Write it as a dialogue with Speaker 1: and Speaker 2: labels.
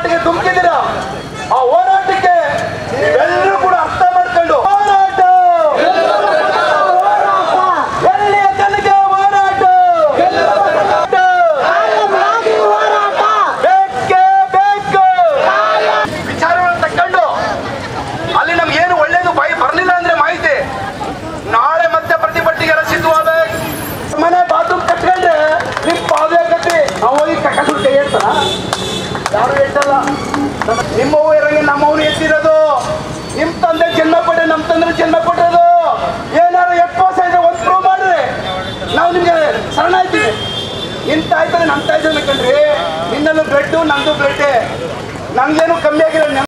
Speaker 1: ಹೋರಾಟಕ್ಕೆ ಧುಮುಕಿದ್ದೀರ ಆ ಹೋರಾಟಕ್ಕೆ ನೀವೆಲ್ಲರೂ ಕೂಡ ಅರ್ಥ ಮಾಡ್ಕೊಂಡು ಹೋರಾಟ ಎಲ್ಲಿಯ ತನಕ ಹೋರಾಟ ಬೇಕೇ ಬೇಕು ವಿಚಾರಗಳನ್ನು ತಕ್ಕೊಂಡು ಅಲ್ಲಿ ನಮ್ಗೆ ಏನು ಒಳ್ಳೇದು ಬಾಯಿ ಬರಲಿಲ್ಲ ಅಂದ್ರೆ ಮಾಹಿತಿ ನಾಳೆ ಮತ್ತೆ ಪ್ರತಿಭಟನೆಗೆ ಸಿದ್ಧವಾದ ಮನೆ ಬಾತ್ರೂಮ್ ಕಟ್ಕೊಂಡ್ರೆ ನಿಮ್ ಪಾವೇ ಕಟ್ಟಿ ನಾವು ಹೋಗಿ ಕಕ್ಕ ಸುಟ್ಟು ಕೈ ಹೇಳ್ತಾನ ಯಾರು ಹೇಳ್ತಲ್ಲ ನಿಮ್ಮವು ಇರಂಗೆ ನಮ್ಮವ್ರು ಎತ್ತಿರೋದು ನಿಮ್ ತಂದೆ ಜನ್ಮ ಕೊಟ್ಟೆ ನಮ್ ತಂದೆ ಜನ್ಮ ಕೊಟ್ಟದು ಏನಾದ್ರು ಎಪ್ಪತ್ತು ಇದ್ರೆ ಒಂದು ಪ್ರೂವ್ ಮಾಡ್ರಿ ನಾವು ನಿಮ್ಗೆ ಶರಣಾಯ್ತೀವಿ ನಿನ್ ತಾಯ್ತಾರೆ ನಮ್ ತಾಯ್ತಾರೆ ಕಣ್ರಿ ನಿನ್ನಲ್ಲೂ ಬ್ಲಡ್ ನಂದು ಬ್ಲಡ್ ನಂಗೇನು ಕಮ್ಮಿ ಆಗಿಲ್ಲ